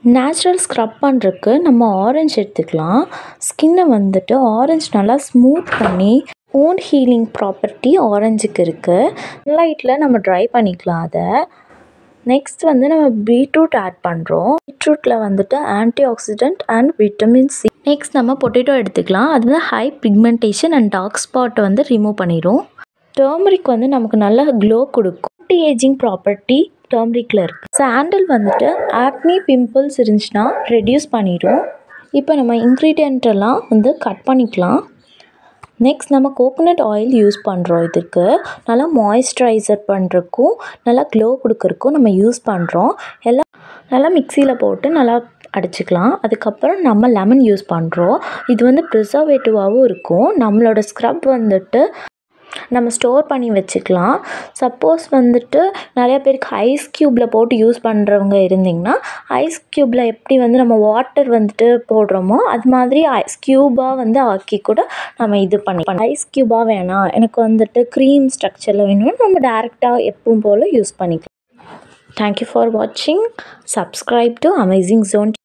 natural scrub பண்ணுறக்கு நம்ம orange எடுத்துக்கலாம் ஸ்கின்னை வந்துட்டு ஆரஞ்சு நல்லா ஸ்மூத் பண்ணி ஓன் ஹீலிங் ப்ராப்பர்ட்டி ஆரஞ்சுக்கு இருக்குது சன்லைட்டில் நம்ம ட்ரை பண்ணிக்கலாம் அதை நெக்ஸ்ட் வந்து நம்ம பீட்ரூட் ஆட் பண்ணுறோம் பீட்ரூட்டில் வந்துட்டு antioxidant and vitamin C next நம்ம பொட்டேட்டோ எடுத்துக்கலாம் அது வந்து ஹை பிக்மெண்டேஷன் அண்ட் டார்க் ஸ்பாட்டை வந்து ரிமூவ் பண்ணிடும் டர்மரிக் வந்து நமக்கு நல்ல க்ளோ கொடுக்கும் ஆன்டி ஏஜிங் ப்ராப்பர்ட்டி டர்மரிக்கில் இருக்குது சாண்டில் வந்துட்டு ஆக்னி பிம்பிள்ஸ் இருந்துச்சுன்னா ரெடியூஸ் பண்ணிடும் இப்போ நம்ம இன்க்ரீடியன்ட் எல்லாம் வந்து கட் பண்ணிக்கலாம் நெக்ஸ்ட் நம்ம கோகோனட் ஆயில் யூஸ் பண்ணுறோம் இதுக்கு நல்லா மாய்ஸ்சரைசர் பண்ணுறக்கும் நல்லா க்ளோ கொடுக்கறக்கும் நம்ம யூஸ் பண்ணுறோம் எல்லாம் நல்லா மிக்சியில் போட்டு நல்லா அடிச்சுக்கலாம் அதுக்கப்புறம் நம்ம லெமன் யூஸ் பண்ணுறோம் இது வந்து ப்ரிசர்வேட்டிவாகவும் இருக்கும் நம்மளோட ஸ்க்ரப் வந்துட்டு நம்ம ஸ்டோர் பண்ணி வச்சுக்கலாம் சப்போஸ் வந்துட்டு நிறைய பேருக்கு ஐஸ் க்யூப்பில் போட்டு யூஸ் பண்ணுறவங்க இருந்திங்கன்னா ஐஸ் க்யூப்பில் எப்படி வந்து நம்ம வாட்டர் வந்துட்டு போடுறோமோ அது மாதிரி ஐஸ் க்யூபாக வந்து ஆக்கி கூட நம்ம இது பண்ணி ஐஸ் க்யூபாக வேணாம் எனக்கு வந்துட்டு க்ரீம் ஸ்ட்ரக்சரில் வேணும்னா நம்ம டேரெக்டாக எப்பவும் போல் யூஸ் பண்ணிக்கலாம் தேங்க்யூ ஃபார் வாட்சிங் சப்ஸ்கிரைப் டு அமேசிங் ஜோன்